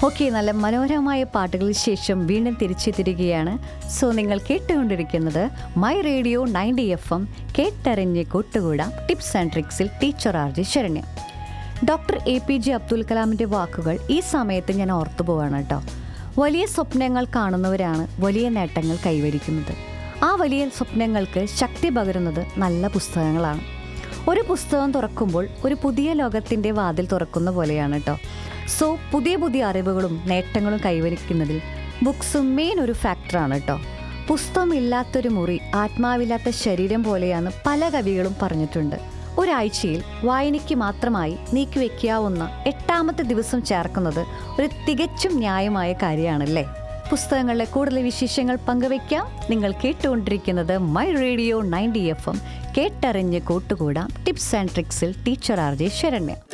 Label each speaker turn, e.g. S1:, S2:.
S1: okay നല്ല മനോഹരമായ പാട്ടുകൾക്ക് ശേഷം വീണ്ടും തിരിച്ചെത്തിരിക്കുകയാണ് സോ നിങ്ങൾ കേട്ടുകൊണ്ടിരിക്കുന്നത് my radio ninety F M കേട്ടറിഞ്ഞ് കൂട്ടുകൂടാം ടിപ്സ് ആൻഡ് ട്രിക്സിൽ teacher R J Saranya doctor A P J Abdul കലാമിൻ്റെ വാക്കുകൾ ഈ സമയത്ത് ഞാൻ ഓർത്തു പോവാണ് കേട്ടോ വലിയ സ്വപ്നങ്ങൾ കാണുന്നവരാണ് വലിയ നേട്ടങ്ങൾ കൈവരിക്കുന്നത് ആ വലിയ സ്വപ്നങ്ങൾക്ക് ശക്തി പകരുന്നത് നല്ല പുസ്തകങ്ങളാണ് ഒരു പുസ്തകം തുറക്കുമ്പോൾ ഒരു പുതിയ ലോകത്തിൻ്റെ വാതിൽ തുറക്കുന്ന പോലെയാണ് കേട്ടോ സോ പുതിയ പുതിയ അറിവുകളും നേട്ടങ്ങളും കൈവരിക്കുന്നതിൽ ബുക്സ് മെയിൻ ഒരു ഫാക്ടറാണ് കേട്ടോ പുസ്തകമില്ലാത്തൊരു മുറി ആത്മാവില്ലാത്ത ശരീരം പോലെയാണ് പല കവികളും പറഞ്ഞിട്ടുണ്ട് ഒരാഴ്ചയിൽ വായനയ്ക്ക് മാത്രമായി നീക്കിവെക്കാവുന്ന എട്ടാമത്തെ ദിവസം ചേർക്കുന്നത് ഒരു തികച്ചും ന്യായമായ കാര്യമാണല്ലേ പുസ്തകങ്ങളിലെ കൂടുതൽ വിശേഷങ്ങൾ പങ്കുവയ്ക്കാം നിങ്ങൾ കേട്ടുകൊണ്ടിരിക്കുന്നത് my radio ninety F M കേട്ടറിഞ്ഞ് കൂട്ടുകൂടാം ടിപ്സ് ആൻഡ് ട്രിക്സിൽ ടീച്ചർ ആർ ജെ ശരണ്യ